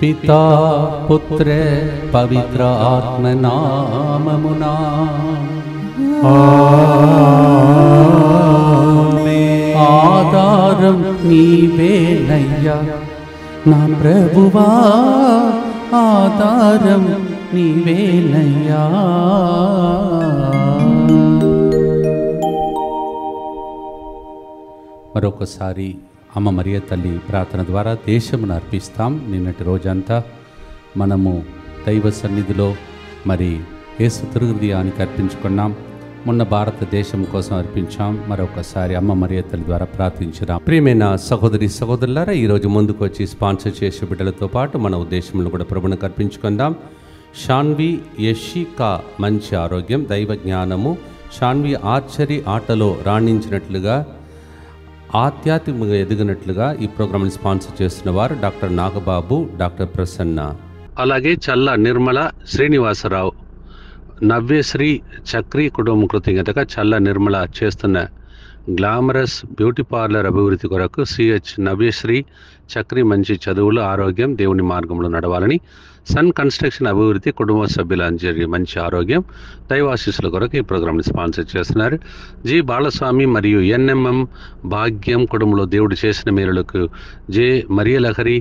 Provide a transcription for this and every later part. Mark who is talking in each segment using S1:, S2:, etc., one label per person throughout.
S1: పితా పుత్ర పవిత్ర ఆత్మనామమునా ఆధారం నీవేనయ్యా నా ప్రభువా ఆధారం నీవేనయ్యా మరొకసారి అమ్మ మరియ తల్లి ప్రార్థన ద్వారా దేశమును అర్పిస్తాం నిన్నటి రోజంతా మనము దైవ సన్నిధిలో మరి యేసు తిరుగుదయానికి అర్పించుకున్నాం మొన్న భారతదేశం కోసం అర్పించాం మరొకసారి అమ్మ మరియ తల్లి ద్వారా ప్రార్థించినాం ప్రియమైన సహోదరి సహోదరులారా ఈరోజు ముందుకు వచ్చి స్పాన్సర్ చేసే బిడ్డలతో పాటు మన ఉద్దేశంలో కూడా ప్రభునికి అర్పించుకుందాం షాన్వి యషికా మంచి ఆరోగ్యం దైవ జ్ఞానము షాన్వి ఆర్చరీ ఆటలో రాణించినట్లుగా ఆధ్యాత్మికంగా ఎదిగినట్లుగా ఈ ప్రోగ్రామ్ని స్పాన్సర్ చేస్తున్న వారు డాక్టర్ నాగబాబు డాక్టర్ ప్రసన్న అలాగే చల్ల నిర్మల శ్రీనివాసరావు నవ్యశ్రీ చక్రీ కుటుంబం కృతజ్ఞతగా చల్ల నిర్మల చేస్తున్న గ్లామరస్ బ్యూటీ పార్లర్ అభివృద్ధి కొరకు సిహెచ్ నవ్యశ్రీ చక్రి మంచి చదువులు ఆరోగ్యం దేవుని మార్గంలో నడవాలని సన్ కన్స్ట్రక్షన్ అభివృద్ధి కుటుంబ సభ్యులందరి మంచి ఆరోగ్యం దైవాశీస్సుల కొరకు ఈ ప్రోగ్రామ్ని స్పాన్సర్ చేస్తున్నారు జి బాలస్వామి మరియు ఎన్ఎంఎం భాగ్యం కుటుంబంలో దేవుడు చేసిన మేలులకు జే మరియలహరి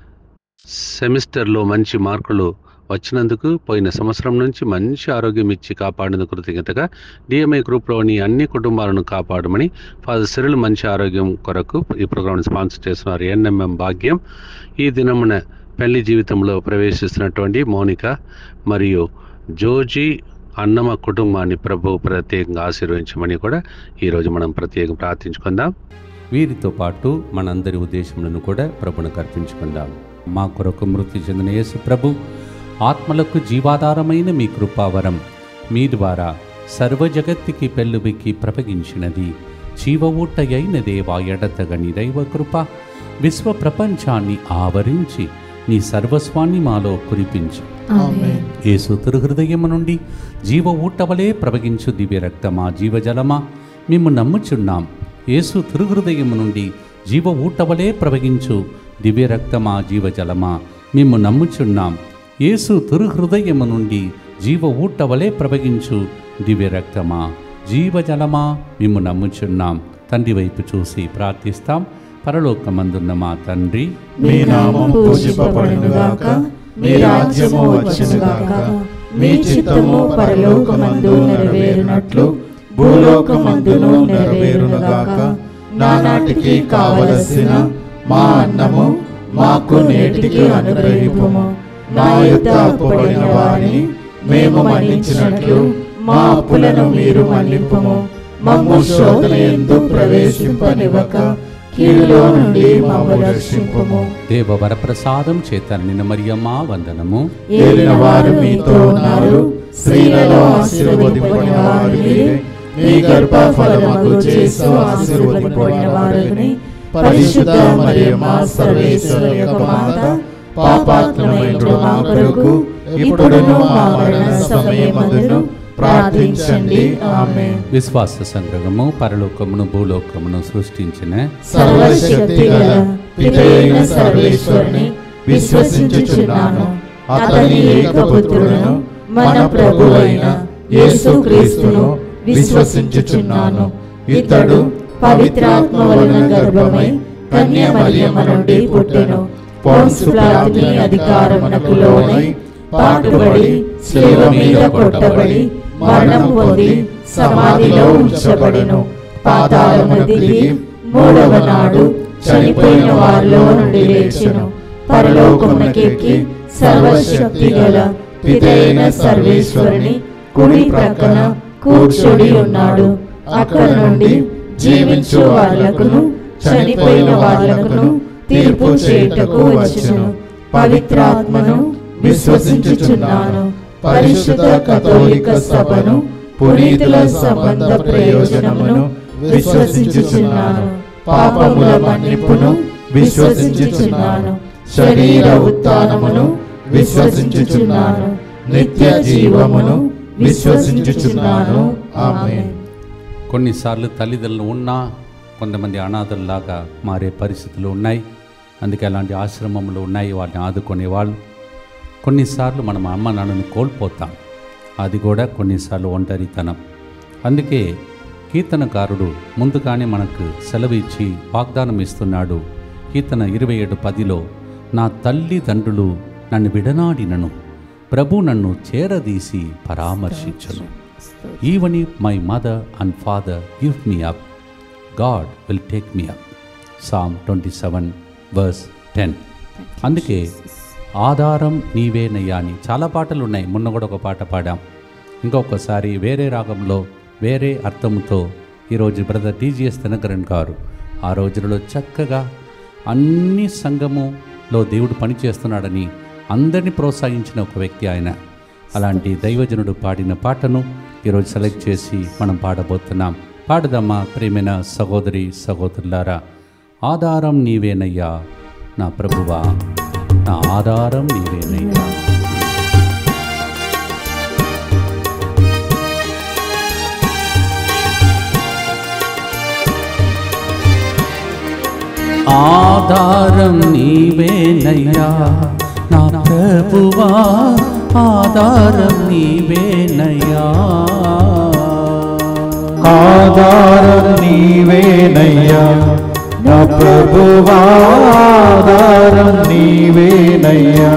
S1: సెమిస్టర్లో మంచి మార్కులు వచ్చినందుకు పోయిన సంవత్సరం నుంచి మంచి ఆరోగ్యం ఇచ్చి కాపాడినందుకు కృతజ్ఞతగా డిఎంఐ గ్రూప్లోని అన్ని కుటుంబాలను కాపాడమని ఫాదర్ సిరులు మంచి ఆరోగ్యం కొరకు ఈ ప్రోగ్రామ్ని స్పాన్సర్ చేస్తున్నారు ఎన్ఎంఎం భాగ్యం ఈ దినమున పెళ్లి జీవితంలో ప్రవేశిస్తున్నటువంటి మౌనిక మరియు జోజీ అన్నమ కుటుంబాన్ని ప్రభు ప్రత్యేకంగా ఆశీర్వదించమని కూడా ఈరోజు మనం ప్రత్యేకంగా ప్రార్థించుకుందాం వీరితో పాటు మనందరి ఉద్దేశములను కూడా ప్రభునికి అర్పించుకుందాం మా కొరకు మృతి చెందిన యేసు ప్రభు ఆత్మలకు జీవాధారమైన మీ కృపావరం మీ ద్వారా సర్వ జగత్తుకి పెళ్ళుబిక్కి ప్రపగించినది జీవ ఊటయైన దేవా ఎడతగని దైవ కృప విశ్వ ప్రపంచాన్ని ఆవరించి నీ సర్వస్వాన్ని మాలో కురిపించు
S2: ఆమేన్
S1: యేసు తిరుహృదయము నుండి జీవ ఊటవలే ప్రవగించు దివ్య రక్తమా జీవజలమా మేము నమ్ముచున్నాం యేసు తిరుహృదయము నుండి జీవ ఊటవలే ప్రవగించు దివ్య రక్తమా జీవజలమా మేము నమ్ముచున్నాం యేసు తిరుహృదయము నుండి జీవ ఊటవలే ప్రవగించు దివ్య రక్తమా జీవజలమా మేము నమ్ముచున్నాం తండ్రి వైపు చూసి ప్రార్థిస్తాం పరలోకమందున్న మా తండ్రి
S2: మీ నామం పూజింపబడునుగాక మీ రాజ్యము వచ్చునుగాక మీ చిత్తము పరలోకమందు నెరవేరునట్లు భూలోకమందును నెరవేరునుగాక నానాటికి కావలసిన మా అన్నము మాకు నేటికి అనుగ్రహింపుము మా యొక్క అప్పుపడిన వారిని మేము మన్నించినట్లు మా అప్పులను మీరు మన్నింపుము మమ్ము శోధన ఎందు ప్రవేశింపనివ్వక కీడులో నుండి మమ్ము రక్షింపుము
S1: దేవ వరప్రసాదం చేత నిన్న మరియమ్మ వందనము
S2: ఏలిన వారు మీతో ఉన్నారు స్త్రీలలో ఆశీర్వదింపబడిన వారు మీరే మీ గర్భ ఫలమగు చేసు ఆశీర్వదింపబడిన వారిని పరిశుద్ధ మరియమ్మ సర్వేశ్వర యొక్క మాత పాపాత్మైన మా కొరకు ఇప్పుడును మా మరణ సమయమందును ప్రార్థించండి ఆమె
S1: విశ్వాస సంగ్రహము పరలోకమును భూలోకమును సృష్టించిన
S2: సర్వశక్తి గల పితైన సర్వేశ్వరుని విశ్వసించుచున్నాను అతని ఏకపుత్రులను మన ప్రభువైన యేసుక్రీస్తును విశ్వసించుచున్నాను ఇతడు పవిత్రాత్మ వలన గర్భమై కన్య మరియమ్మ నుండి పుట్టెను పోన్సు పిలాతుని అధికారమునకు లోనై పాటుబడి శిలువ మీద కొట్టబడి మరణం పొంది సమాధిలో ఉంచబడెను పాతాళము దిగి మూడవ నాడు చనిపోయిన వారిలో నుండి లేచెను పరలోకమునకెక్కి సర్వశక్తి గల పితైన సర్వేశ్వరుని కుడి ప్రక్కన కూర్చొని ఉన్నాడు అక్కడ నుండి జీవించు వాళ్లకును చనిపోయిన వాళ్లకును తీర్పు చేయుటకు వచ్చును పవిత్రాత్మను విశ్వసించుచున్నాను పరిశుద్ధ కథోలిక సభను పునీతుల సంబంధ ప్రయోజనమును విశ్వసించుచున్నాను పాపముల మన్నిపును విశ్వసించుచున్నాను శరీర ఉత్థానమును విశ్వసించుచున్నాను నిత్య జీవమును విశ్వసించుచున్నాను ఆమేన్
S1: కొన్నిసార్లు తల్లిదండ్రులు ఉన్నా కొంతమంది అనాథల్లాగా మారే పరిస్థితులు ఉన్నాయి అందుకే అలాంటి ఆశ్రమంలో ఉన్నాయి వాటిని ఆదుకునేవాళ్ళు కొన్నిసార్లు మనం అమ్మ నాన్నను కోల్పోతాం అది కూడా కొన్నిసార్లు ఒంటరితనం అందుకే కీర్తనకారుడు ముందుగానే మనకు సెలవు ఇచ్చి వాగ్దానం ఇస్తున్నాడు కీర్తన ఇరవై ఏడు పదిలో నా తల్లిదండ్రులు నన్ను విడనాడినను ప్రభు నన్ను చేరదీసి పరామర్శించను even if my mother and father give me up God will take me up Psalm twenty seven verse ten అందుకే ఆధారం నీవేనయ్యా అని చాలా పాటలు ఉన్నాయి మొన్న కూడా ఒక పాట పాడాం ఇంకొకసారి వేరే రాగంలో వేరే అర్థంతో ఈరోజు బ్రదర్ టీజీఎస్ దినకరణ్ గారు ఆ రోజులలో చక్కగా అన్ని సంఘములో దేవుడు పనిచేస్తున్నాడని అందరినీ ప్రోత్సహించిన ఒక వ్యక్తి ఆయన అలాంటి దైవజనుడు పాడిన పాటను ఈరోజు సెలెక్ట్ చేసి మనం పాడబోతున్నాం పాడదమ్మా ప్రేమైన సహోదరి సహోదరులారా ఆధారం నీవేనయ్యా నా ప్రభువా నా ఆధారం నీవేనయ్యా ఆధారం నీవేనయ్యా నా ప్రభువా ఆధారం నీవేనయ్యా
S3: ఆధారం నీవేనయ్యా నా ప్రభువాధారం నీవేనయ్యా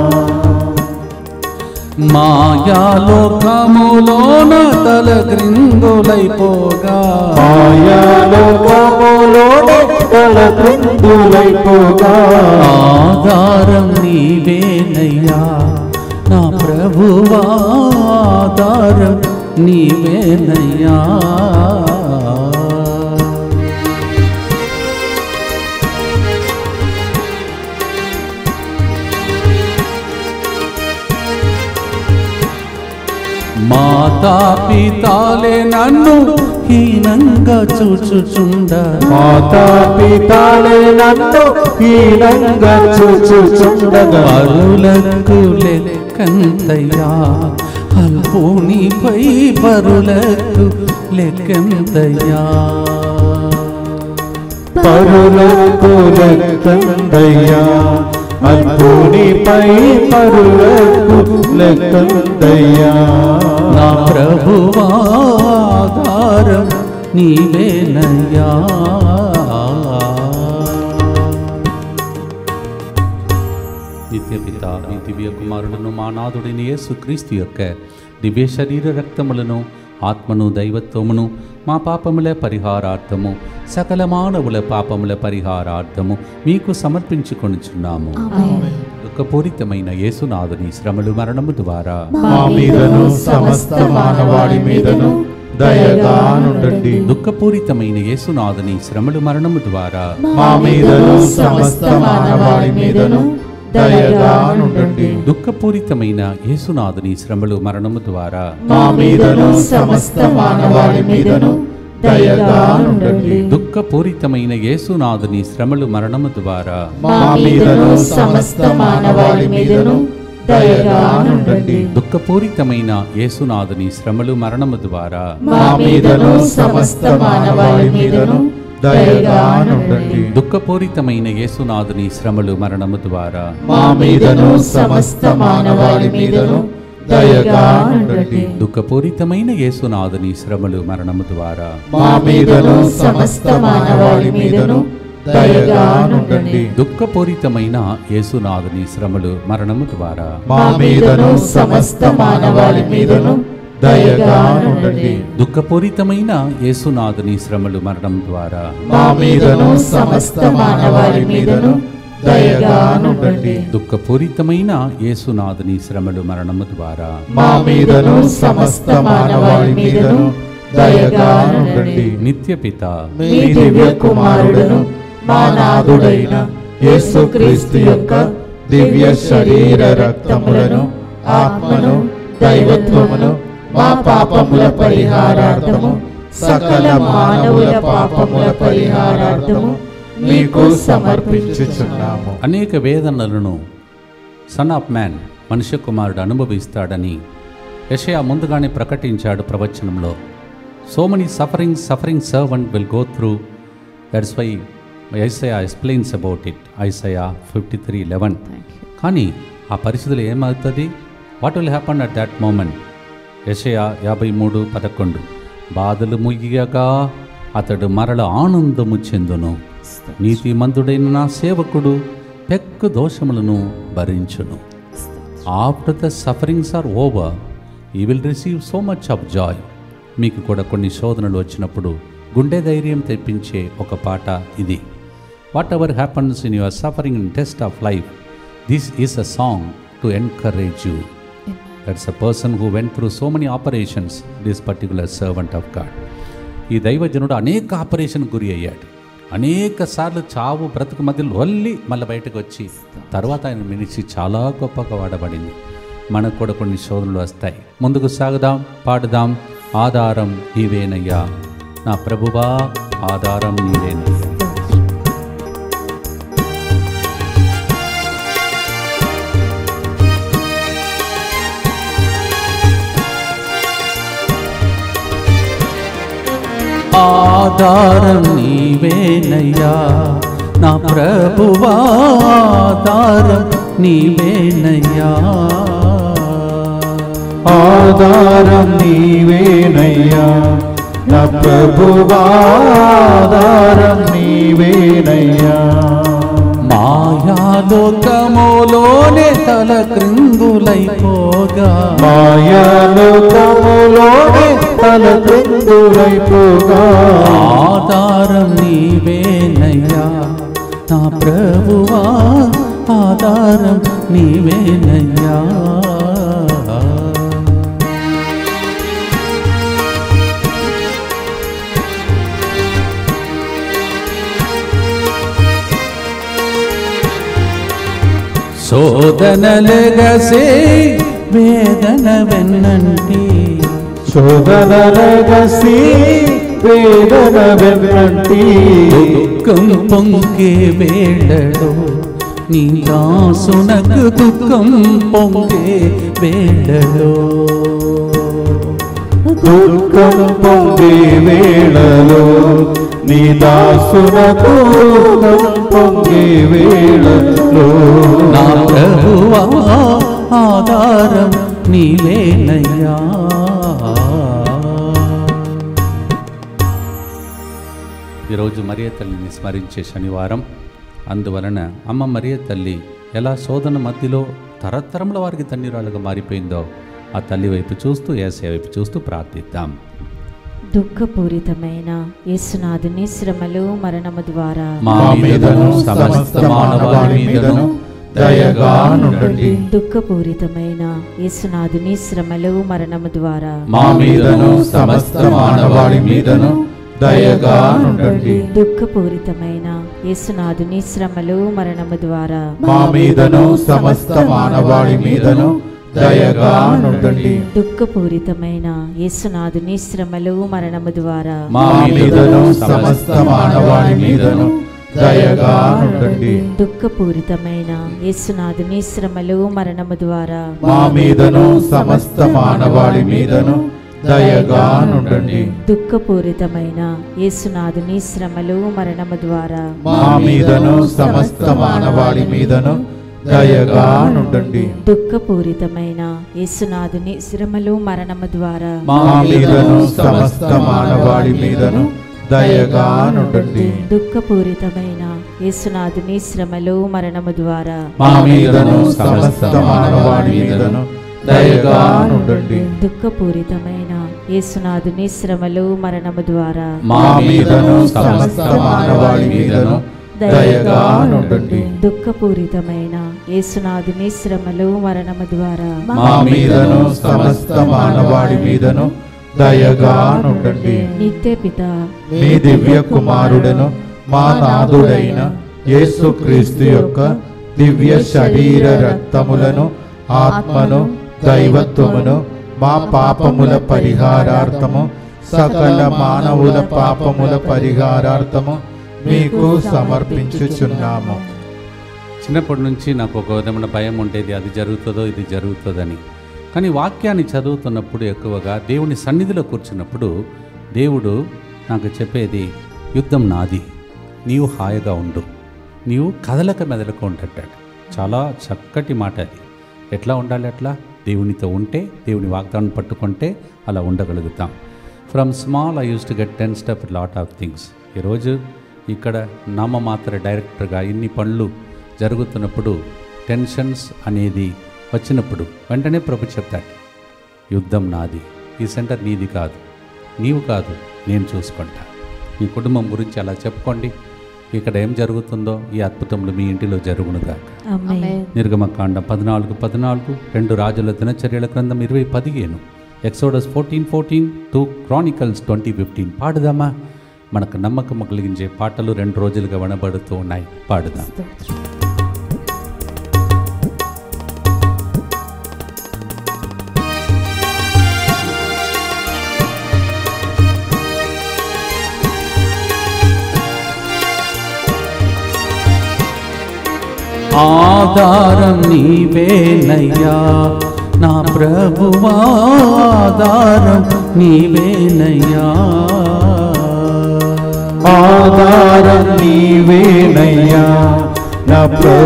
S1: మాయాలోకములోన తల గ్రిందులైపోగా
S3: మాయాలోకములోనే తలకుందులైపోగా
S1: ఆధారం నీవేనయ్యా నా ప్రభువా ఆధారం నీవేనయ్యా మాతా పితాలే నన్ను హీనంగా చూచుచుండ
S3: మాతా పితాలే నన్ను హీనంగా చూచుచుండగా
S1: పరులకు లెక్కంతయ్యా అల్పునిపై పరులకు లెక్కంతయ్యా
S3: పరులకు లెక్కందయ్యా అల్పునిపై పరులకు లెక్కందయ్యా
S1: నా ప్రభువాధారం నీవేనయ్యా నిత్య పిత మీ దివ్య కుమారుడును మా నాథుడైన యేసు క్రీస్తు యొక్క దివ్య శరీర రక్తములను ఆత్మను దైవత్వమును మా పాపముల పరిహారార్థము సకల మానవుల పాపముల పరిహారార్థము మీకు సమర్పించుకొనుచున్నాము దుఃఖపూరితమైన యేసునాథుని శ్రమలు మరణము ద్వారా
S3: మా మీదను సమస్త మానవాళి మీదను దయగా నుండండి
S1: దుఃఖపూరితమైన యేసునాథుని శ్రమలు మరణము ద్వారా
S3: మా మీదను సమస్త మానవాళి మీదను దయగా నుండండి
S1: దుఃఖపూరితమైన యేసునాథుని శ్రమలు మరణము ద్వారా
S3: మా మీదను సమస్త మానవాళి మీదను దయగా నుండండి
S1: దుఃఖపూరితమైన యేసునాథుని శ్రమలు మరణము ద్వారా
S3: మా మీదను సమస్త మానవాళి మీదను దయగా నుండండి
S1: దుఃఖపూరితమైన యేసునాథుని శ్రమలు మరణము ద్వారా
S3: మా మీదను సమస్త మానవాళి మీదను దయగా నుండండి
S1: దుఃఖపూరితమైన యేసునాథుని శ్రమలు మరణము ద్వారా
S3: మా మీదను సమస్త మానవాళి మీదను దయగా నుండండి
S1: దుఃఖపూరితమైన యేసునాథుని శ్రమలు మరణము ద్వారా
S3: మా మీదను సమస్త మానవాళి మీదను దయగా నుండండి
S1: దుఃఖపూరితమైన యేసునాథుని శ్రమలు మరణము ద్వారా
S3: మా మీదను సమస్త మానవాళి మీదను దయగా ఉండండి
S1: దుఃఖపూరితమైన యేసునాథుని శ్రమలు మరణం ద్వారా
S3: మా మీదను సమస్త మానవాళి మీదను దయగా ఉండండి
S1: దుఃఖపూరితమైన యేసునాథుని శ్రమలు మరణము ద్వారా
S3: మా మీదను సమస్త మానవాళి మీదను దయగా ఉండండి
S1: నిత్య పిత
S3: మీ దివ్య కుమారుడును మా నాథుడైన యేసుక్రీస్తు యొక్క దివ్య శరీర రక్తములను ఆత్మను దైవత్వమును మా పాపముల పరిహారార్థము సకల మానవుల పాపముల పరిహారార్థము మీకు సమర్పించుచున్నాము
S1: అనేక వేదనలను సన్ ఆఫ్ మ్యాన్ మనుష్య కుమారుడు అనుభవిస్తాడని యషయా ముందుగానే ప్రకటించాడు ప్రవచనంలో so many suffering suffering servant will go through that's why Isaiah explains about it Isaiah fifty three eleven కానీ ఆ పరిస్థితులు ఏమవుతుంది what will happen at that moment యషయా యాభై మూడు పదకొండు బాధలు ముగియగా అతడు మరల ఆనందము చెందును నీతిమంతుడైన నా సేవకుడు పెక్కు దోషములను భరించును after the sufferings are over he will receive so much of joy మీకు కూడా కొన్ని శోధనలు వచ్చినప్పుడు గుండె ధైర్యం తెప్పించే ఒక పాట ఇది whatever happens in your suffering in test of life this is a song to encourage you that's a person who went through so many operations this particular servant of God ఈ దైవజనుడు అనేక operation గురి అయ్యాడు అనేక సార్లు చావు బ్రతుకు మధ్యలో వల్లి మళ్ళీ బయటకు వచ్చి తర్వాత ఆయన మినిచి చాలా గొప్పగా వాడబడింది మనకు కూడా కొన్ని శోధనలు వస్తాయి ముందుకు సాగుదాం పాడుదాం ఆధారం నీవేనయ్యా నా ప్రభువా ఆధారం నీవేనయ్యా ఆధారం నీవేనయ్యా నా ప్రభువా ఆధారం నీవేనయ్యా
S3: ఆధారం నీవేనయ్యా నా ప్రభువాధారం నీవేనయ్యా
S1: మాయాలోకములోనే తల క్రిందులైపోగా
S3: మాయలోకములోనే తల క్రిందులైపోగా
S1: ఆధారం నీవేనయ్యా నా ప్రభువా ఆధారం నీవేనయ్యా శోధనలగసే వేదన వెన్నంటి
S3: శోధనలగసి వేదన వెన్నంటి
S1: దుఃఖం పొంగే వేళలో నీ దాసునకు దుఃఖం పొంగే వేళలో
S3: దుఃఖం పొందే వేళలో నీ దాసునకు దుఃఖం పొంగే వేళలో
S1: నా ప్రభువా ఆధారం నీవేనయ్యా ఈరోజు మరియ తల్లిని స్మరించే శనివారం అందువలన అమ్మ మరియ తల్లి ఎలా శోధన మధ్యలో తరతరముల వారికి తన్నీరాలుగా మారిపోయిందో ఆ తల్లి వైపు చూస్తూ ఏసే వైపు చూస్తూ ప్రార్థిద్దాం
S2: దుఃఖపూరితమైన యేసునాథుని శ్రమలు మరణము ద్వారా
S1: మా మీదను సమస్త మానవాళి మీదను దయగా నుండండి
S2: దుఃఖపూరితమైన యేసునాథుని శ్రమలు మరణము ద్వారా
S3: మా మీదను సమస్త మానవాళి మీదను దయగా నుండండి
S2: దుఃఖపూరితమైన యేసునాథుని శ్రమలు మరణము ద్వారా
S3: మా మీదను సమస్త మానవాళి మీదను దయగా నుండండి
S2: దుఃఖపూరితమైన యేసునాథుని శ్రమలు మరణము ద్వారా
S1: మా
S3: మా మీదను సమస్త మానవాళి మీదను దయగా నుండండి
S2: దుఃఖపూరితమైన యేసునాథుని శ్రమలు మరణము ద్వారా
S3: మా మీదను సమస్త మానవాళి మీదను దయగా నుండండి
S2: దుఃఖపూరితమైన యేసునాథుని శ్రమలు మరణము ద్వారా
S3: మా మీదను సమస్త మానవాళి మీదను దయగా నుండండి
S2: దుఃఖపూరితమైన యేసునాథుని శ్రమలు మరణము ద్వారా
S3: మా మీదను సమస్త మానవాళి మీదను దయగా నుండండి
S2: దుఃఖపూరితమైన యేసునాథుని శ్రమలు మరణము ద్వారా
S3: మా మీదను సమస్త మానవాళి మీదను దయగా నుండండి
S2: దుఃఖపూరితమైన యేసునాథుని శ్రమలు మరణము ద్వారా
S3: మా మీదను సమస్త మానవాళి మీదను దయగా నుండండి
S2: దుఃఖపూరితమైన యేసునాథుని శ్రమలు మరణము ద్వారా
S3: మా మీదను సమస్త మానవాళి మీదను దయగా నుండండి
S2: నిత్య పిత
S3: మీ దివ్య కుమారుడను మా నాథుడైన యేసుక్రీస్తు యొక్క దివ్య శరీర రక్తములను ఆత్మను దైవత్వమును మా పాపముల పరిహారార్థము సకల మానవుల పాపముల పరిహారార్థము మీకు సమర్పించుచున్నాము
S1: చిన్నప్పటి నుంచి నాకు ఒక విధమైన భయం ఉండేది అది జరుగుతుందో ఇది జరుగుతుందని కానీ వాక్యాన్ని చదువుతున్నప్పుడు ఎక్కువగా దేవుని సన్నిధిలో కూర్చున్నప్పుడు దేవుడు నాకు చెప్పేది యుద్ధం నాది నీవు హాయిగా ఉండు నీవు కదలక మెదలక ఉంటట్టాడు చాలా చక్కటి మాట అది ఎట్లా ఉండాలి అట్లా దేవునితో ఉంటే దేవుని వాగ్దానం పట్టుకుంటే అలా ఉండగలుగుతాం from small I use to get ten step lot of things ఈరోజు ఇక్కడ నామమాత్ర డైరెక్టర్గా ఇన్ని పనులు జరుగుతున్నప్పుడు టెన్షన్స్ అనేది వచ్చినప్పుడు వెంటనే ప్రభు చెప్తాడు యుద్ధం నాది ఈ సెంటర్ నీది కాదు నీవు కాదు నేను చూసుకుంటా మీ కుటుంబం గురించి అలా చెప్పుకోండి ఇక్కడ ఏం జరుగుతుందో ఈ అద్భుతములు మీ ఇంటిలో జరుగునుగాక
S2: ఆమేన్
S1: నిర్గమకాండం పద్నాలుగు పద్నాలుగు రెండు రాజుల దినచర్యల గ్రంథం ఇరవై పదిహేను Exodus fourteen fourteen two Chronicles twenty fifteen పాడుదామా మనకు నమ్మకం కలిగించే పాటలు రెండు రోజులుగా వినబడుతూ ఉన్నాయి పాడుదాం
S2: స్తోత్రం
S1: ఆధారం నీవేనయ్యా నా ప్రభువా ఆధారం నీవేనయ్యా
S3: ఆధారం నీవేనయ్యా నా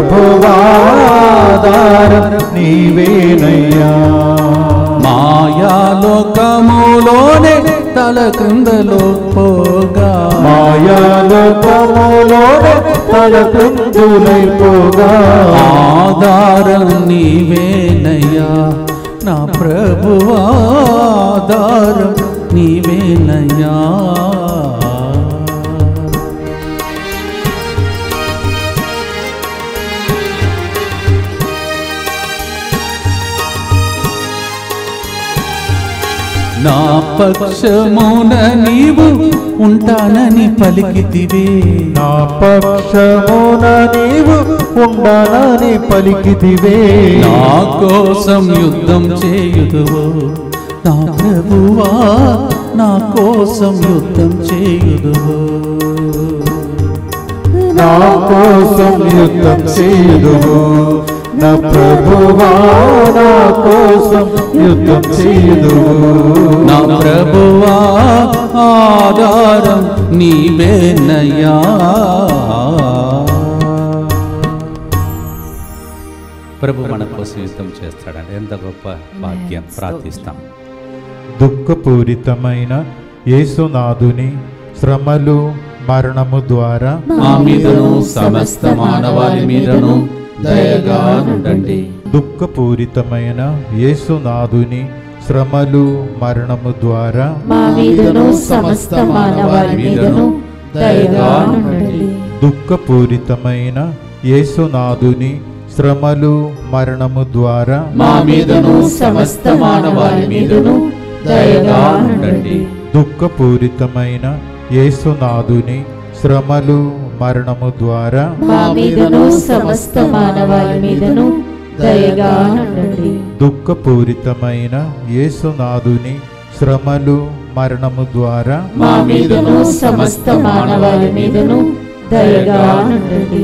S3: ప్రభువాధారం నీవేనయ్యా
S1: మాయాలోకములోనే తల క్రిందలో పోగా
S3: మాయాలోకములోనే తల కుందులైపోగా
S1: ఆధారం నీవేనయ్యా నా ప్రభువా ఆధారం నీవేనయ్యా నా పక్షమున నీవు ఉంటానని పలికితివే
S3: నా పక్షమున నీవు ఉండనని పలికితివే
S1: నా కోసం యుద్ధం చేయుదువు నా ప్రభువా నా కోసం యుద్ధం చేయుదువు
S3: నా కోసం యుద్ధం చేయుదువు నా ప్రభువా నా కోసం యుద్ధం చేయుదువు
S1: నా ప్రభువా ఆధారం నీవేనయ్యా ప్రభు మన కోసం యుద్ధం చేస్తాడండి ఎంత గొప్ప భాగ్యం ప్రార్థిస్తాం
S3: దుఃఖపూరితమైన యేసునాథుని శ్రమలు మరణము ద్వారా
S1: మా మీదను సమస్త మానవాళి మీదను దయగా నుండండి
S3: దుఃఖపూరితమైన యేసునాథుని శ్రమలు మరణము ద్వారా
S2: మా మీదను సమస్త మానవాళి మీదను దయగా నుండండి
S3: దుఃఖపూరితమైన యేసునాథుని శ్రమలు మరణము ద్వారా
S2: మా మీదను సమస్త మానవాళి మీదను దయగా నుండండి
S3: దుఃఖపూరితమైన యేసునాథుని శ్రమలు మరణము ద్వారా
S2: మా మీదను సమస్త మానవాళి మీదను దయగా నుండండి
S3: దుఃఖపూరితమైన యేసునాథుని శ్రమలు మరణము ద్వారా
S2: మా మీదను సమస్త మానవాళి మీదను దయగా నుండండి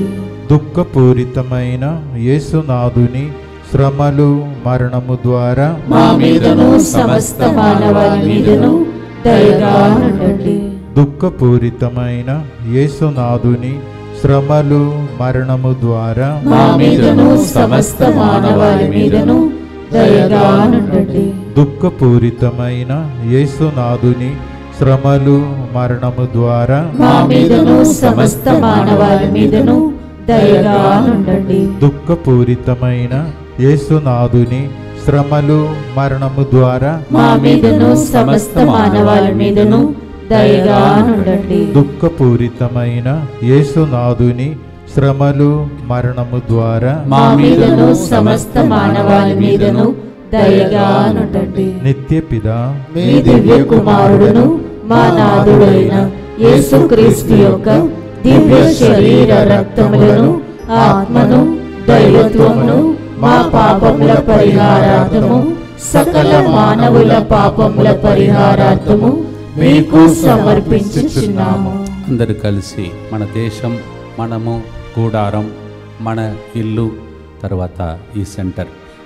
S3: దుఃఖపూరితమైన యేసునాథుని శ్రమలు మరణము ద్వారా
S2: మా మీదను సమస్త మానవాళి మీదను దయగా నుండండి
S3: దుఃఖపూరితమైన యేసునాథుని శ్రమలు మరణము ద్వారా
S2: మా మీదను సమస్త మానవాళి మీదను దయగా నుండండి
S3: దుఃఖపూరితమైన యేసునాథుని శ్రమలు మరణము ద్వారా
S2: మా మీదను సమస్త మానవాళి మీదను దయగా నుండండి
S3: దుఃఖపూరితమైన యేసునాథుని శ్రమలు మరణము ద్వారా
S2: మా మీదను సమస్త మానవాళి మీదను దయగా నుండండి
S3: దుఃఖపూరితమైన యేసునాథుని శ్రమలు మరణము ద్వారా
S2: మా మీదను సమస్త మానవాళి మీదను దయగా నుండండి
S3: నిత్యపిద
S2: మీ దివ్య కుమారుడును మా నాథుడైన యేసుక్రీస్తు యొక్క దివ్య శరీర రక్తములను ఆత్మను దైవత్వమును మా పాపముల పరిహారార్థము సకల మానవుల పాపముల పరిహారార్థము మీకు సమర్పించుచున్నాము
S1: అందరూ కలిసి మన దేశం మనము గూడారం మన ఇల్లు తర్వాత ఈ సెంటర్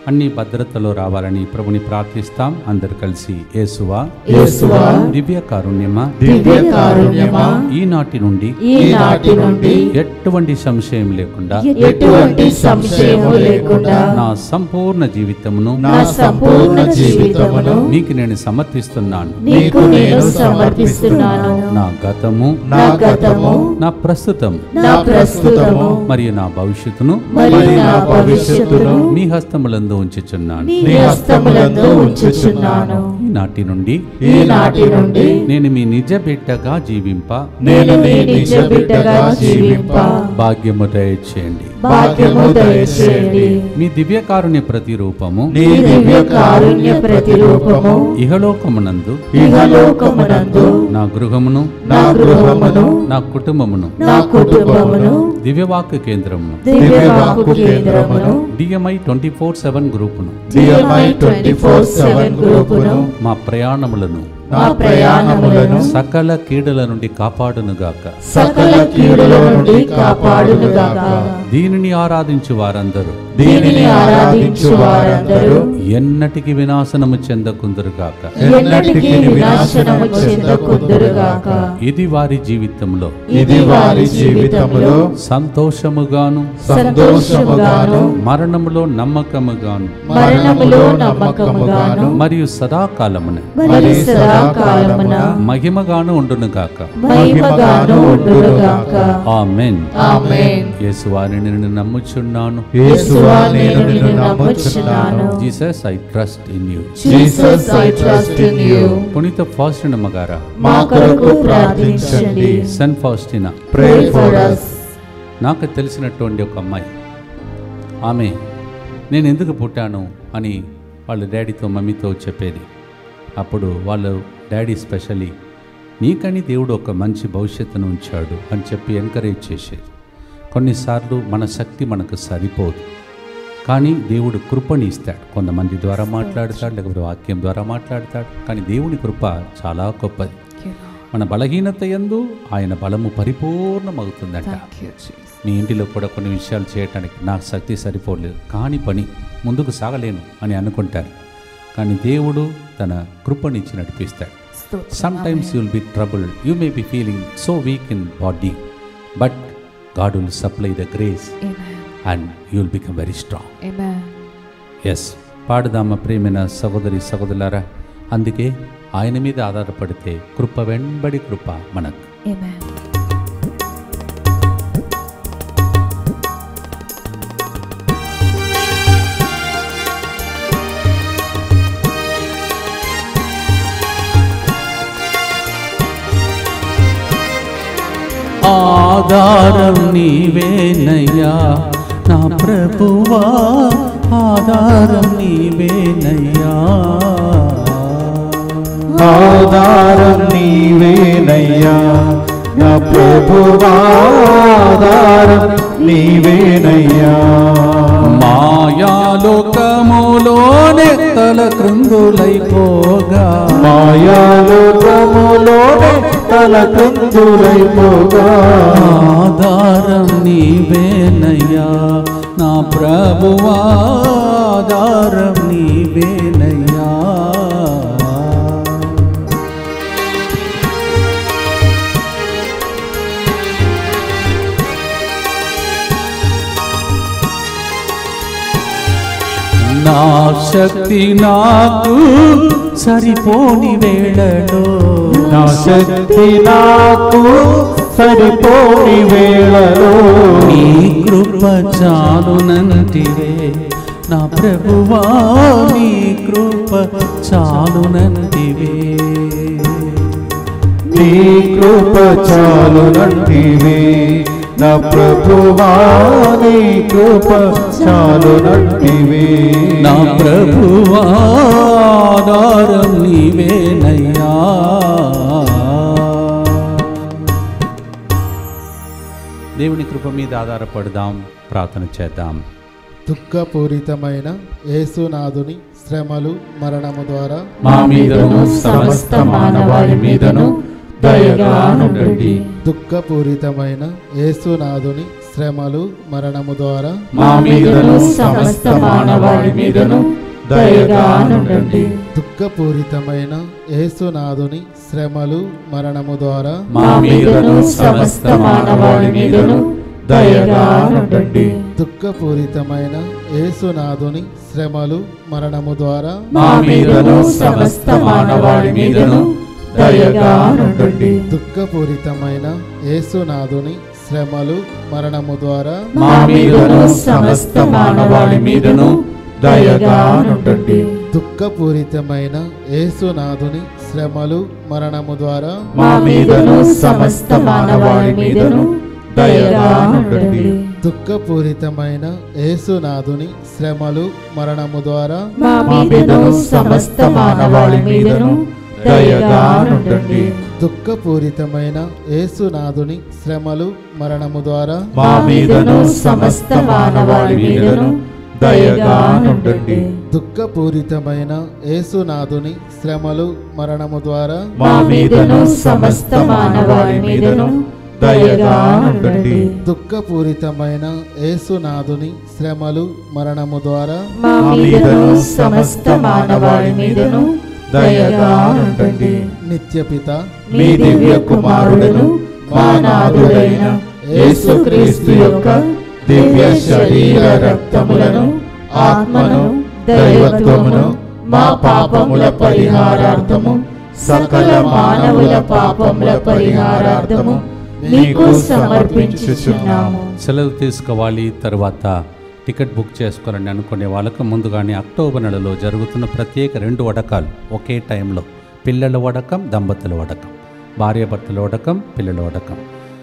S1: అన్ని భద్రతలో రావాలని ప్రభుని ప్రార్థిస్తాం అందరు కలిసి యేసువా
S3: యేసువా
S1: దివ్య కారుణ్యమా
S3: దివ్య కారుణ్యమా
S1: ఈనాటి నుండి
S3: ఈనాటి నుండి
S1: ఎటువంటి సంశయం లేకుండా
S3: ఎటువంటి సంశయము లేకుండా
S1: నా సంపూర్ణ జీవితమును
S3: నా సంపూర్ణ జీవితమును
S1: నీకు నేను సమర్పిస్తున్నాను
S3: నీకు నేను సమర్పిస్తున్నాను
S1: నా గతము
S3: నా గతము
S1: నా ప్రస్తుతం
S3: నా ప్రస్తుతము
S1: మరియు నా భవిష్యత్తును
S3: మరియు నా భవిష్యత్తును
S1: మీ హస్తములందు ఉంచుచున్నాను
S3: నీ హస్తములందు ఉంచుచున్నాను
S1: ఈనాటి నుండి
S3: ఈనాటి నుండి
S1: నేను మీ నిజ బిడ్డగా జీవింప
S3: నేను నీ నిజ బిడ్డగా జీవింప
S1: భాగ్యము దయచేయండి
S3: భాగ్యము దయచేయండి
S1: మీ దివ్యకారుణ్య ప్రతిరూపము
S3: నీ దివ్య కారుణ్య ప్రతిరూపము
S1: ఇహలోకమునందు
S3: ఇహలోకమునందు
S1: నా గృహమును
S3: నా గృహమును
S1: నా కుటుంబమును
S3: నా కుటుంబమును
S1: దివ్యవాక్య కేంద్రమును
S3: దివ్యవాకు కేంద్రమును
S1: డిఎంఐ ట్వంటీ ఫోర్ సెవెన్ గ్రూపును
S3: డిఎంఐ ట్వంటీ ఫోర్ సెవెన్ గ్రూపును
S1: మా ప్రయాణములను
S3: మా ప్రయాణములను
S1: సకల కీడుల నుండి కాపాడునుగాక
S3: సకల కీడుల నుండి కాపాడునుగాక
S1: దీనిని ఆరాధించు వారందరూ
S3: దీనిని ఆరాధించు వారందరూ
S1: ఎన్నటికి వినాశనము చెందకుందరుగాక
S3: ఎన్నటికీ వినాశనము చెందకుందురుగాక
S1: ఇది వారి జీవితంలో
S3: ఇది వారి జీవితములో
S1: సంతోషముగాను
S3: సంతోషముగాను
S1: మరణములో నమ్మకముగాను
S3: మరణములో నమ్మకముగాను
S1: మరియు సదాకాలమున
S3: మరి సదాకాలమున
S1: మహిమగాను ఉండునుగాక
S3: మహిమగాను ఉండునుగాక
S1: ఆమెన్
S3: ఆమేన్
S1: యేసువారిని నేను నమ్ముచున్నాను
S3: యేసువా నేను నిన్ను నమ్ముచున్నాను
S1: Jesus I trust in you
S3: Jesus I trust in you
S1: పునీత ఫాస్టిన్ అమ్మగారా
S3: మా కొరకు ప్రార్థించండి
S1: సెన్ ఫాస్టినా
S3: ప్రే ఫర్ us
S1: నాకు తెలిసినటువంటి ఒక అమ్మాయి ఆమె నేను ఎందుకు పుట్టాను అని వాళ్ళ డాడీతో మమ్మీతో చెప్పేది అప్పుడు వాళ్ళు డాడీ స్పెషలీ నీకని దేవుడు ఒక మంచి భవిష్యత్తును ఉంచాడు అని చెప్పి ఎంకరేజ్ చేసేది కొన్నిసార్లు మన శక్తి మనకు సరిపోదు కానీ దేవుడు కృపని ఇస్తాడు కొంతమంది ద్వారా మాట్లాడతాడు లేకపోతే వాక్యం ద్వారా మాట్లాడతాడు కానీ దేవుని కృప చాలా గొప్పది మన బలహీనత ఎందు ఆయన బలము పరిపూర్ణమవుతుందంట మీ ఇంటిలో కూడా కొన్ని విషయాలు చేయటానికి నాకు శక్తి సరిపోలేదు కాని పని ముందుకు సాగలేను అని అనుకుంటారు కానీ దేవుడు తన కృపనిచ్చి నడిపిస్తాడు sometimes you'll be trouble you may be feeling so weak in body but God will supply the grace and you will become very strong yes పాడుదామ ప్రేమైన సహోదరి సహోదరులారా అందుకే ఆయన మీద ఆధారపడితే కృప వెంబడి కృప మనకు ఆధారం నీవేనయ్యా నా ప్రభువా ఆధారం నీవేనయ్యా
S3: ఆధారం నీవేనయ్యా నా ప్రభువాధారం నీవేనయ్యా
S1: మాయాలోకములోనే తల క్రిందులైపోగా
S3: మాయాలోకములోనే తల కందులైపోగా
S1: ఆధారం నీవేనయ్యా నా ప్రభువా ఆధారం నీవేనయ్యా నా శక్తి నాకు సరిపోని వేళలో
S3: నా శక్తి నాకు సరిపోని వేళలో
S1: నీ కృప చాలునంటివే నా ప్రభువా నీ కృప చాలునంటివే
S3: నీ కృప చాలునంటివే నా ప్రభువా నీ కృప చాలునంటివే
S1: నా ప్రభువా ఆధారం నీవేనయ్యా దేవుని కృప మీద ఆధారపడదాం ప్రార్థన చేద్దాం
S4: దుఃఖపూరితమైన యేసునాథుని శ్రమలు మరణము ద్వారా
S1: మా మీదను సమస్త మానవాళి మీదను దయగా నుండండి
S4: దుఃఖపూరితమైన యేసునాథుని శ్రమలు మరణము ద్వారా
S3: మా మీదను సమస్త మానవాళి మీదను దయగా నుండండి
S4: దుఃఖపూరితమైన యేసునాథుని శ్రమలు మరణము ద్వారా
S3: మా మీదను సమస్త మానవాళి మీదను దయగా నుండండి
S4: దుఃఖపూరితమైన యేసునాథుని శ్రమలు మరణము ద్వారా
S3: మా మీదను సమస్త మానవాళి మీదను దయగా నుండండి
S4: దుఃఖపూరితమైన యేసునాథుని శ్రమలు మరణము ద్వారా
S3: మా మీదను సమస్త మానవాళి మీదను దయగా నుండండి
S4: దుఃఖపూరితమైన యేసునాథుని శ్రమలు మరణము ద్వారా
S3: మా మీదను సమస్త మానవాళి మీదను దయగా నుండండి
S4: దుఃఖపూరితమైన యేసునాథుని శ్రమలు మరణము ద్వారా
S3: మా మీదను సమస్త మానవాళి మీదను దయగా నుండండి
S4: దుఃఖపూరితమైన యేసునాథుని శ్రమలు మరణము ద్వారా
S3: మా మీదను సమస్త మానవాళి మీదను దయగా నుండండి
S4: దుఃఖపూరితమైన యేసునాథుని శ్రమలు మరణము ద్వారా
S3: మా మీదను సమస్త మానవాళి మీదను దయగా నుండండి
S4: దుఃఖపూరితమైన యేసునాథుని శ్రమలు మరణము ద్వారా
S3: మా మీదను సమస్త మానవాళి మీదను దయగా నుండండి
S4: నిత్యపిత
S3: మీ దివ్య కుమారుడును మా నాథుడైన యేసుక్రీస్తు యొక్క దివ్య శరీర రక్తములను ఆత్మను దైవత్వమును మా పాపముల పరిహారార్థము సకల మానవుల పాపముల పరిహారార్థము నీకు సమర్పించుచున్నాము
S1: సెలవు తీసుకోవాలి తర్వాత టికెట్ బుక్ చేసుకోవాలని అనుకునే వాళ్ళకు ముందుగానే అక్టోబర్ నెలలో జరుగుతున్న ప్రత్యేక రెండు వడకాలు ఒకే టైంలో పిల్లల వడకం దంపతుల వడకం భార్యాభర్తల వడకం పిల్లల వడకం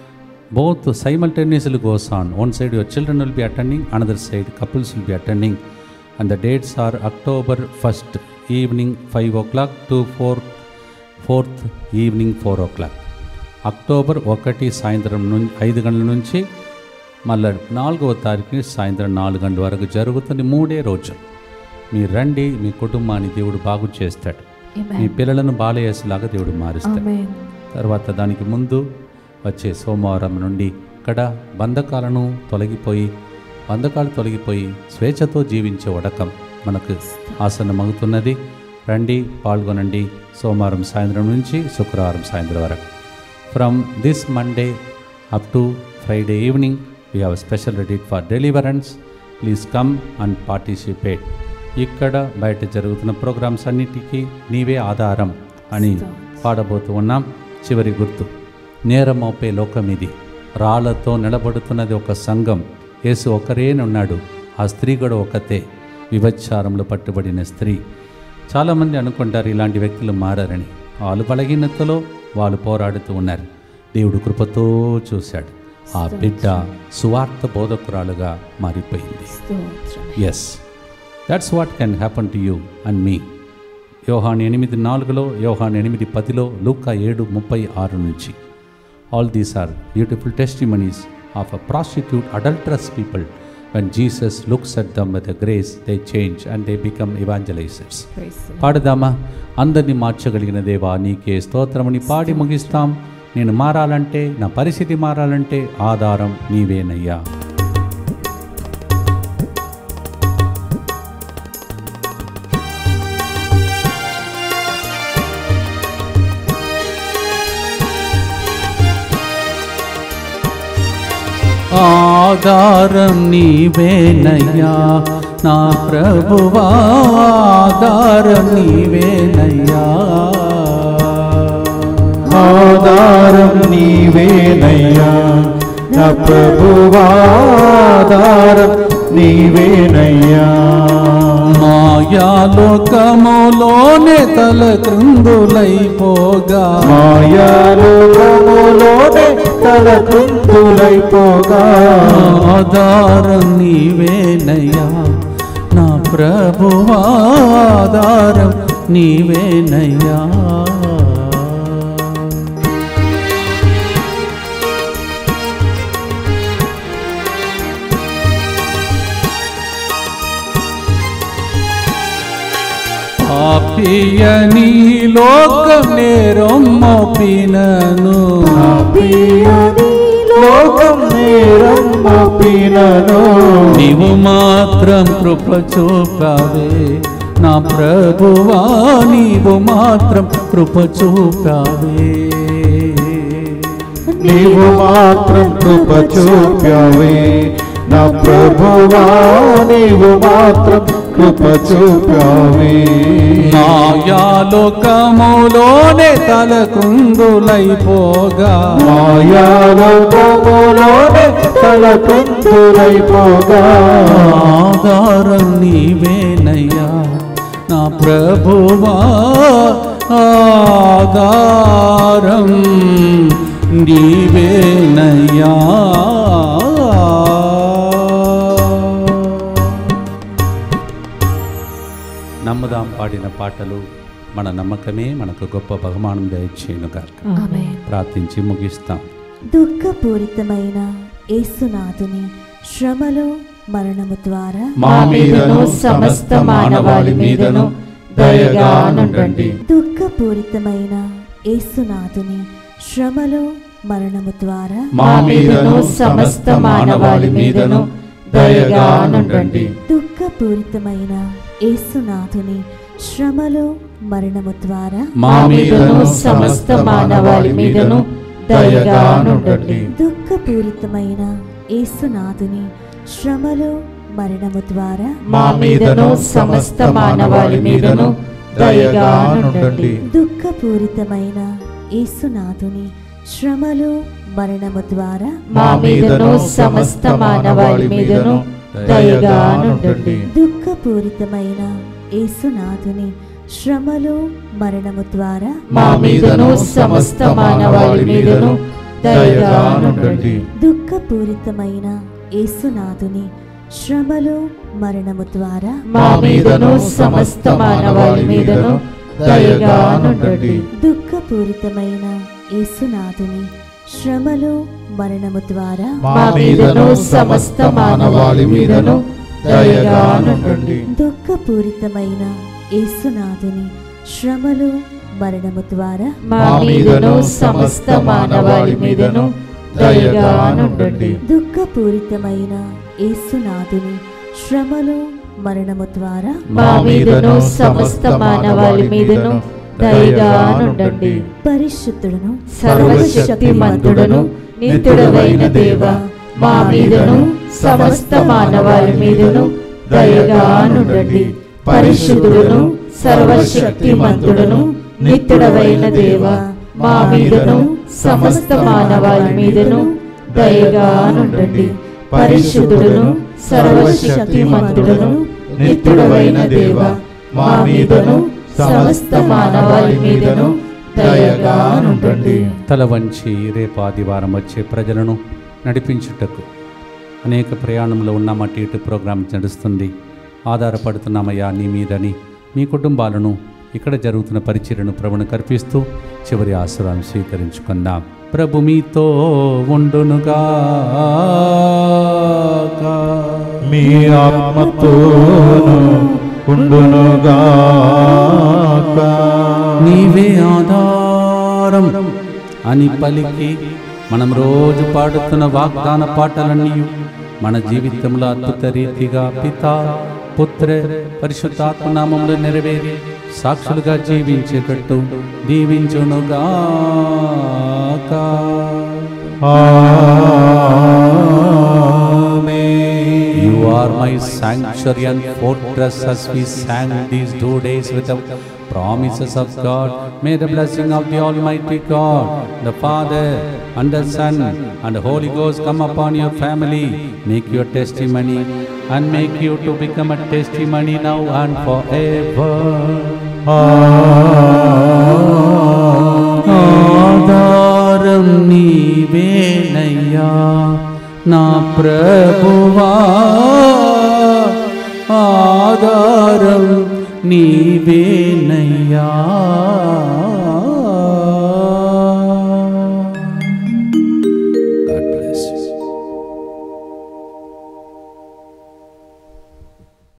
S1: both simultaneously goes on one side your children will be attending another side couples will be attending and the dates are October first evening five o'clock to four fourth evening four o'clock October ఒకటి సాయంత్రం నుంచి ఐదు గంటల నుంచి మళ్ళీ నాలుగవ తారీఖు సాయంత్రం నాలుగు గంటల వరకు జరుగుతుంది మూడే రోజు మీరు రండి మీ కుటుంబాన్ని దేవుడు బాగు చేస్తాడు మీ పిల్లలను బాలయేసులాగా దేవుడు మారుస్తాడు తర్వాత దానికి ముందు వచ్చే సోమవారం నుండి ఇక్కడ బంధకాలను తొలగిపోయి బంధకాలు తొలగిపోయి స్వేచ్ఛతో జీవించే వడకం మనకు ఆసన్నమవుతున్నది రండి పాల్గొనండి సోమవారం సాయంత్రం నుంచి శుక్రవారం సాయంత్రం వరకు from this Monday up to Friday evening we have special ready for deliverance please come and participate ఇక్కడ బయట జరుగుతున్న ప్రోగ్రామ్స్ అన్నిటికీ నీవే ఆధారం అని పాడబోతూ ఉన్నాం చివరి గుర్తు నేరం మోపే లోకం ఇది రాళ్లతో నిలబడుతున్నది ఒక సంఘం యేసు ఒకరేనున్నాడు ఆ స్త్రీ కూడా ఒకతే విభచారంలో పట్టుబడిన స్త్రీ చాలామంది అనుకుంటారు ఇలాంటి వ్యక్తులు మారారని వాళ్ళు బలహీనతలో వాళ్ళు పోరాడుతూ ఉన్నారు దేవుడు కృపతో చూశాడు ఆ బిడ్డ సువార్త బోధకురాలుగా మారిపోయింది yes that's what can happen to you and me యోహాన్ ఎనిమిది నాలుగులో యోహాన్ ఎనిమిది పదిలో లూకా ఏడు ముప్పై ఆరు నుంచి all these are beautiful testimonies of a prostitute adulterous people when Jesus looks at them with grace they change and they become evangelisers పాడదామా అందరినీ మార్చగలిగిన దేవా నీకే స్తోత్రమని పాడి ముగిస్తాం నేను మారాలంటే నా పరిస్థితి మారాలంటే ఆధారం నీవేనయ్యా ఆధారం నీవేనయ్యా నా ప్రభువా ఆధారం నీవేనయ్యా
S3: ఆధారం నీవేనయ్యా నా ప్రభువాధారం నీవేనయ్యా
S1: మాయాలోకములోనే తల క్రిందులైపోగా
S3: మాయాలోకములోనే తల కుందులైపోగా
S1: ఆధారం నీవేనయ్యా నా ప్రభువా ఆధారం నీవేనయ్యా పాపియని లోకం నేరం మోపినను
S3: పాపియని లోకం నేరం మోపినను
S1: నీవు మాత్రం కృప చూపావే నా ప్రభువా నీవు మాత్రం కృప చూపావే
S3: నీవు మాత్రం కృప చూపావే నా ప్రభువా నీవు మాత్రం కృప చూపావే
S1: మాయాలోకములోనే తలకుందులైపోగా
S3: మాయాలోకములోనే తలకుంతులైపోగా
S1: ఆధారం నీవేనయ్యా నా ప్రభువా ఆధారం నీవేనయ్యా నమ్మదాం పాడిన పాటలు మన నమ్మకమే మనకు గొప్ప బహుమానం దయచేయునుగా
S2: ఆమేన్
S1: ప్రార్థించి ముగిస్తాం
S5: దుఃఖపూరితమైన యేసునాథుని శ్రమలు మరణము ద్వారా
S3: మా మీదను సమస్త మానవాళి మీదను దయగా నుండండి
S5: దుఃఖపూరితమైన యేసునాథుని శ్రమలు మరణము ద్వారా
S3: మా మీదను సమస్త మానవాళి మీదను దయగా నుండండి
S5: దుఃఖపూరితమైన యేసునాథుని శ్రమలు మరణము ద్వారా
S1: మా
S3: మీదను సమస్త మానవాళి మీదను దయగా నుండండి
S5: దుఃఖపూరితమైన యేసునాథుని శ్రమలు మరణము ద్వారా
S3: మా మీదను సమస్త మానవాళి మీదను దయగా నుండండి
S5: దుఃఖపూరితమైన యేసునాథుని శ్రమలు మరణము ద్వారా
S3: మా మీదను సమస్త మానవాళి మీదను దయగా నుండండి
S5: దుఃఖపూరితమైన యేసునాథుని శ్రమలు మరణము ద్వారా
S3: మా మీదను సమస్త మానవాళి మీదను దయగా నుండండి
S5: దుఃఖపూరితమైన యేసునాథుని శ్రమలు మరణము ద్వారా
S3: మా మీదను సమస్త మానవాళి మీదను దయగా నుండండి
S5: దుఃఖపూరితమైన యేసునాథుని శ్రమలు మరణము ద్వారా
S3: మా మీదను సమస్త మానవాళి మీదను దయగా నుండండి
S5: దుఃఖపూరితమైన యేసునాథుని శ్రమలు మరణము ద్వారా
S3: మా మీదను సమస్త మానవాళి మీదను దయగా నుండండి
S5: దుఃఖపూరితమైన యేసునాథుని శ్రమలు మరణము ద్వారా
S3: మా మీదను సమస్త మానవాళి మీదను దయగా నుండండి
S5: పరిశుద్ధుడును
S3: సర్వశక్తిమంతుడను నిత్యుడవైన దేవ మా మీదను సమస్త మానవాళి మీదను దయగా నుండండి పరిశుద్ధుడును సర్వశక్తిమంతుడను నిత్యుడవైన దేవ మా మీదను సమస్త మానవాళి మీదను దయగా నుండండి పరిశుద్ధుడును సర్వశక్తిమంతుడను నిత్యుడవైన దేవ మా మీదను సమస్త మానవాళి మీదను దయగా నుండండి
S1: తల వంచి రేపు ఆదివారం వచ్చే ప్రజలను నడిపించుటకు అనేక ప్రయాణంలో ఉన్నాం అటు ఇటు ప్రోగ్రాం నడుస్తుంది ఆధారపడుతున్నామయ్యా నీ మీదని మీ కుటుంబాలను ఇక్కడ జరుగుతున్న పరిచర్యను ప్రభును కల్పిస్తూ చివరి ఆసురాన్ని స్వీకరించుకుందాం ప్రభు మీతో ఉండునుగా
S3: మీ ఆత్మతోను ఉండునుగాక
S1: నీవే ఆధారం అని పలికి మనం రోజు పాడుతున్న వాగ్దాన పాటలన్నీ మన జీవితంలో అద్భుత రీతిగా పిత పుత్ర పరిశుద్ధాత్మ నామంలో నెరవేరి సాక్షులుగా జీవించేటట్టు దీవించునుగాక
S3: ఆమేన్.
S1: You are my sanctuary and fortress as we sang these two days with the promises of God. May the blessing of the Almighty God, the Father, and the Son, and the Holy Ghost come upon your family, make your testimony, and make you to become a testimony now and forever. ఆధారం నీవేనయ్యా నా ప్రభువా ఆధారం నీవేనయ్యా